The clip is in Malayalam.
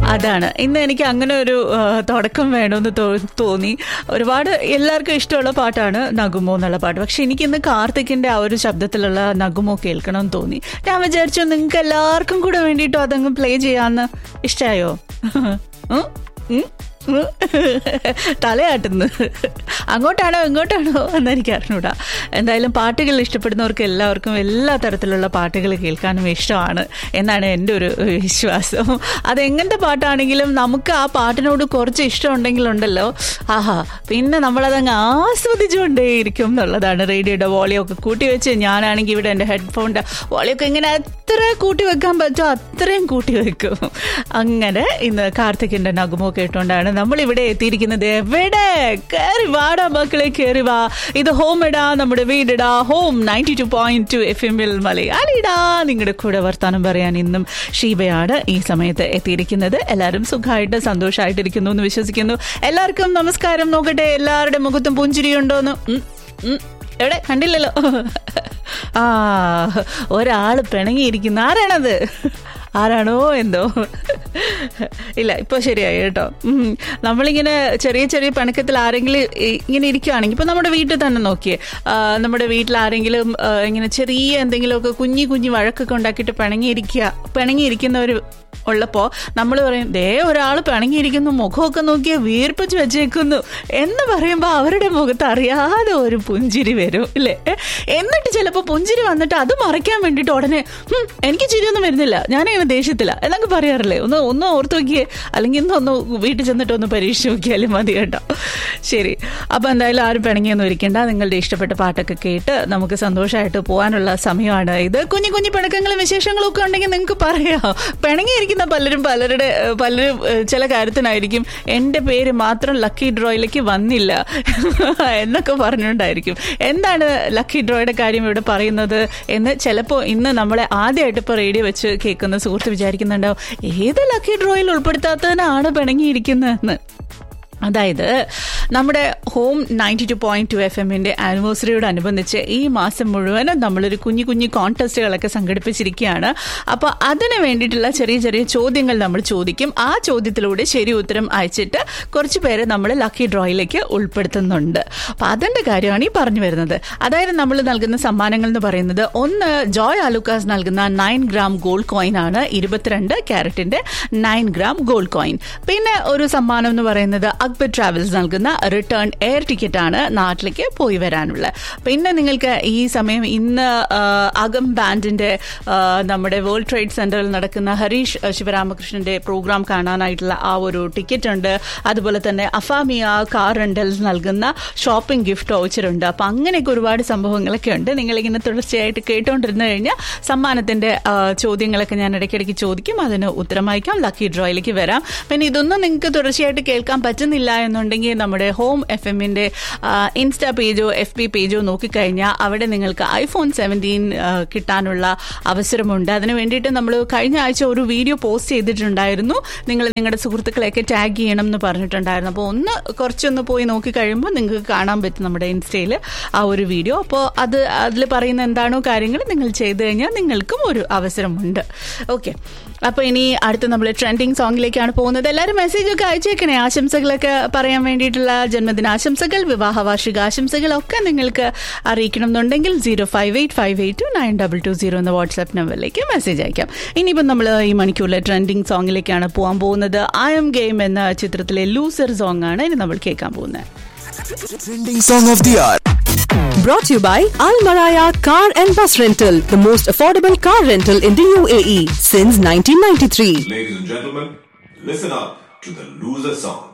അതാണ് ഇന്ന് എനിക്ക് അങ്ങനെ ഒരു ആ, തുടക്കം വേണമെന്ന് തോ- തോന്നി ഒരുപാട് എല്ലാവർക്കും ഇഷ്ടമുള്ള പാട്ടാണ് നഗുമോ എന്നുള്ള പാട്ട് പക്ഷെ എനിക്ക് ഇന്ന് കാർത്തിക്കിന്റെ ആ ഒരു ശബ്ദത്തിലുള്ള നഗുമോ കേൾക്കണം എന്ന് തോന്നി ഞാൻ വിചാരിച്ചു നിങ്ങൾക്ക് എല്ലാവർക്കും കൂടെ വേണ്ടിയിട്ടും അതങ്ങ് പ്ലേ ചെയ്യാന്ന് ഇഷ്ടായോ ഉം? ഉം? ഉം? തലയാട്ടുന്നു അങ്ങോട്ടാണോ ഇങ്ങോട്ടാണോ എന്ന് എനിക്ക് അറിഞ്ഞൂടാ എന്തായാലും പാട്ടുകൾ ഇഷ്ടപ്പെടുന്നവർക്ക് എല്ലാവർക്കും എല്ലാ തരത്തിലുള്ള പാട്ടുകൾ കേൾക്കാനും ഇഷ്ടമാണ് എന്നാണ് എൻ്റെ ഒരു വിശ്വാസം അതെങ്ങനത്തെ പാട്ടാണെങ്കിലും നമുക്ക് ആ പാട്ടിനോട് കുറച്ച് ഇഷ്ടമുണ്ടെങ്കിലുണ്ടല്ലോ ആഹാ പിന്നെ നമ്മളതങ്ങ് ആസ്വദിച്ചുകൊണ്ടേയിരിക്കും എന്നുള്ളതാണ് റേഡിയോയുടെ വോളിയം ഒക്കെ കൂട്ടി വെച്ച് ഞാനാണെങ്കിൽ ഇവിടെ എൻ്റെ ഹെഡ്ഫോണിൻ്റെ വോളിയൊക്കെ ഇങ്ങനെ എത്ര കൂട്ടി വെക്കാൻ പറ്റുമോ അത്രയും കൂട്ടി വെക്കും അങ്ങനെ ഇന്ന് കാർത്തികിന്റെ നഗമോ കേട്ടോണ്ടാണ് നമ്മൾ ഇവിടെ എത്തിയിരിക്കുന്നത് എവിടെ കയറി വാടാ മക്കളെ കയറി വാ ഇത് ഹോം ഇടാ നമ്മുടെ വീടിടാ home ninety two point two F എമ്മിൽ മലയാളിടാ നിങ്ങളുടെ കൂടെ വർത്താനം പറയാൻ ഇന്നും ഷീബയാണ് ഈ സമയത്ത് എത്തിയിരിക്കുന്നത് എല്ലാവരും സുഖമായിട്ട് സന്തോഷമായിട്ടിരിക്കുന്നു എന്ന് വിശ്വസിക്കുന്നു എല്ലാവർക്കും നമസ്കാരം നോക്കട്ടെ എല്ലാവരുടെ മുഖത്തും പുഞ്ചിരിയുണ്ടോന്ന് ഉം, ഉം. എവിടെ കണ്ടില്ലല്ലോ ആ ഒരാള് പിണങ്ങിയിരിക്കുന്നു ആരാണത് ആരാണോ എന്തോ ഇല്ല ഇപ്പൊ ശരിയായി കേട്ടോ ഉം. നമ്മളിങ്ങനെ ചെറിയ ചെറിയ പിണക്കത്തിൽ ആരെങ്കിലും ഇ- ഇങ്ങനെ ഇരിക്കുകയാണെങ്കിൽ ഇപ്പൊ നമ്മുടെ വീട്ടിൽ തന്നെ നോക്കിയേ ആ, നമ്മുടെ വീട്ടിൽ ആരെങ്കിലും ആ, ഇങ്ങനെ ചെറിയ എന്തെങ്കിലുമൊക്കെ കുഞ്ഞി കുഞ്ഞി വഴക്കൊക്കെ ഉണ്ടാക്കിയിട്ട് പിണങ്ങിയിരിക്കുക പിണങ്ങിയിരിക്കുന്നവർ ഉള്ളപ്പോൾ നമ്മൾ പറയും ദേ ഒരാൾ പിണങ്ങിയിരിക്കുന്നു മുഖമൊക്കെ നോക്കിയ വീർപ്പിച്ച് വെച്ചേക്കുന്നു എന്ന് പറയുമ്പോൾ അവരുടെ മുഖത്ത് അറിയാതെ ഒരു പുഞ്ചിരി വരും ഇല്ലേ എന്നിട്ട് ചിലപ്പോൾ പുഞ്ചിരി വന്നിട്ട് അത് മറയ്ക്കാൻ വേണ്ടിയിട്ട് ഉടനെ "ഹും, എനിക്ക് ചിരിയൊന്നും വരുന്നില്ല ഞാനിങ്ങനെ ദേഷ്യത്തില്ല എന്നൊക്കെ പറയാറില്ലേ ഒന്ന് ഒന്ന് ഓർത്ത് നോക്കിയേ അല്ലെങ്കിൽ ഇന്ന് ഒന്ന് വീട്ടിൽ ചെന്നിട്ട് ഒന്ന് പരീക്ഷിച്ച് നോക്കിയാലും മതി കേട്ടോ ശരി അപ്പോൾ എന്തായാലും ആരും പിണങ്ങിയൊന്നും ഇരിക്കേണ്ട നിങ്ങളുടെ ഇഷ്ടപ്പെട്ട പാട്ടൊക്കെ കേട്ട് നമുക്ക് സന്തോഷമായിട്ട് പോകാനുള്ള സമയമാണ് ഇത് കുഞ്ഞു കുഞ്ഞു പിണക്കങ്ങളും വിശേഷങ്ങളും ഒക്കെ ഉണ്ടെങ്കിൽ നിങ്ങൾക്ക് പറയാം പിണങ്ങിയിരിക്കുന്ന പലരും പലരുടെ ഏഹ്, പലരും ഏഹ്, ചില കാര്യത്തിനായിരിക്കും എൻ്റെ പേര് മാത്രം ലക്കി ഡ്രോയിലേക്ക് വന്നില്ല എന്നൊക്കെ പറഞ്ഞുകൊണ്ടായിരിക്കും എന്താണ് ലക്കി ഡ്രോയുടെ കാര്യം ഇവിടെ പറയുന്നത് എന്ന് ചിലപ്പോൾ ഇന്ന് നമ്മളെ ആദ്യമായിട്ട് ഇപ്പോൾ റേഡിയോ വെച്ച് കേൾക്കുന്ന സുഹൃത്ത് വിചാരിക്കുന്നുണ്ടാവും ഏത് ലക്കി ഡ്രോയിൽ ഉൾപ്പെടുത്താത്തതിനാണ് പിണങ്ങിയിരിക്കുന്നതെന്ന് അതായത് നമ്മുടെ home ninety two point two F എമ്മിന്റെ ആനിവേഴ്സറിയോടനുബന്ധിച്ച് ഈ മാസം മുഴുവനും നമ്മളൊരു കുഞ്ഞു കുഞ്ഞു കോൺടെസ്റ്റുകളൊക്കെ സംഘടിപ്പിച്ചിരിക്കുകയാണ് അപ്പോൾ അതിന് വേണ്ടിയിട്ടുള്ള ചെറിയ ചെറിയ ചോദ്യങ്ങൾ നമ്മൾ ചോദിക്കും ആ ചോദ്യത്തിലൂടെ ശരി ഉത്തരം അയച്ചിട്ട് കുറച്ച് പേരെ നമ്മൾ ലക്കി ഡ്രോയിലേക്ക് ഉൾപ്പെടുത്തുന്നുണ്ട് അപ്പം അതിൻ്റെ കാര്യമാണ് ഈ പറഞ്ഞു വരുന്നത് അതായത് നമ്മൾ നൽകുന്ന സമ്മാനങ്ങൾ എന്ന് പറയുന്നത് ഒന്ന് ജോയ് ആലുക്കാസ് നൽകുന്ന നയൻ ഗ്രാം ഗോൾഡ് കോയിൻ ആണ് ഇരുപത്തിരണ്ട് ക്യാരറ്റിന്റെ നയൻ ഗ്രാം ഗോൾഡ് കോയിൻ പിന്നെ ഒരു സമ്മാനം എന്ന് പറയുന്നത് അക്ബർ ട്രാവൽസ് നൽകുന്ന റിട്ടേൺ എയർ ടിക്കറ്റ് ആണ് നാട്ടിലേക്ക് പോയി വരാനുള്ള പിന്നെ നിങ്ങൾക്ക് ഈ സമയം ഇന്ന് ആ, അകം ബാൻഡിന്റെ ആ, നമ്മുടെ വേൾഡ് ട്രേഡ് സെന്ററിൽ നടക്കുന്ന ഹരീഷ് ശിവരാമകൃഷ്ണന്റെ പ്രോഗ്രാം കാണാനായിട്ടുള്ള ആ ഒരു ടിക്കറ്റ് ഉണ്ട് അതുപോലെ തന്നെ അഫാമിയ കാർ റെന്റൽസ് നൽകുന്ന ഷോപ്പിംഗ് ഗിഫ്റ്റ് വൗച്ചർ ഉണ്ട് അപ്പൊ അങ്ങനെയൊക്കെ ഒരുപാട് സംഭവങ്ങളൊക്കെ ഉണ്ട് നിങ്ങളിങ്ങനെ തുടർച്ചയായിട്ട് കേട്ടോണ്ടിരുന്നു കഴിഞ്ഞാൽ സമ്മാനത്തിന്റെ ആ, ചോദ്യങ്ങളൊക്കെ ഞാൻ ഇടയ്ക്കിടയ്ക്ക് ചോദിക്കും അതിന് ഉത്തരമായിക്കാം ലക്കി ഡ്രോയിലേക്ക് വരാം പിന്നെ ഇതൊന്നും നിങ്ങൾക്ക് തുടർച്ചയായിട്ട് കേൾക്കാൻ പറ്റുന്നില്ല എന്നുണ്ടെങ്കിൽ നമ്മുടെ ഹോം എഫ് എമ്മിന്റെ ഇൻസ്റ്റാ പേജോ എഫ് ബി പേജോ നോക്കിക്കഴിഞ്ഞാൽ അവിടെ നിങ്ങൾക്ക് ഐഫോൺ സെവൻറ്റീൻ കിട്ടാനുള്ള അവസരമുണ്ട് അതിന് വേണ്ടിയിട്ട് നമ്മൾ കഴിഞ്ഞ ആഴ്ച ഒരു വീഡിയോ പോസ്റ്റ് ചെയ്തിട്ടുണ്ടായിരുന്നു നിങ്ങൾ നിങ്ങളുടെ സുഹൃത്തുക്കളെയൊക്കെ ടാഗ് ചെയ്യണം എന്ന് പറഞ്ഞിട്ടുണ്ടായിരുന്നു അപ്പോൾ ഒന്ന് കുറച്ചൊന്ന് പോയി നോക്കി കഴിയുമ്പോൾ നിങ്ങൾക്ക് കാണാൻ പറ്റും നമ്മുടെ ഇൻസ്റ്റയിൽ ആ ഒരു വീഡിയോ അപ്പോൾ അത് അതിൽ പറയുന്ന എന്താണോ കാര്യങ്ങൾ നിങ്ങൾ ചെയ്തു കഴിഞ്ഞാൽ നിങ്ങൾക്കും ഒരു അവസരമുണ്ട് ഓക്കെ അപ്പോൾ ഇനി അടുത്ത് നമ്മൾ ട്രെൻഡിങ് സോങ്ങിലേക്കാണ് പോകുന്നത് എല്ലാവരും മെസ്സേജ് ഒക്കെ അയച്ചേക്കണേ ആശംസകളൊക്കെ പറയാൻ വേണ്ടിയിട്ടുള്ള ജന്മദിനാശംസകൾ വിവാഹ വാർഷിക ആശംസകൾ ഒക്കെ നിങ്ങൾക്ക് അറിയിക്കണം എന്നുണ്ടെങ്കിൽ zero five eight five eight two nine double two zero എന്ന വാട്സാപ്പ് നമ്പറിലേക്ക് മെസ്സേജ് അയക്കാം ഇനിയിപ്പം നമ്മൾ ഈ മണിക്കൂറിലെ ട്രെൻഡിങ് സോങ്ങിലേക്കാണ് പോകാൻ പോകുന്നത് ഐ എം ഗെയിം എന്ന ചിത്രത്തിലെ ലൂസർ സോങ് ആണ് ഇനി നമ്മൾ കേൾക്കാൻ പോകുന്നത് Trending song of the hour. Brought to you by Al Maraya Car and Bus Rental, the most affordable car rental in the UAE since 1993. Ladies and gentlemen, listen up to the loser song.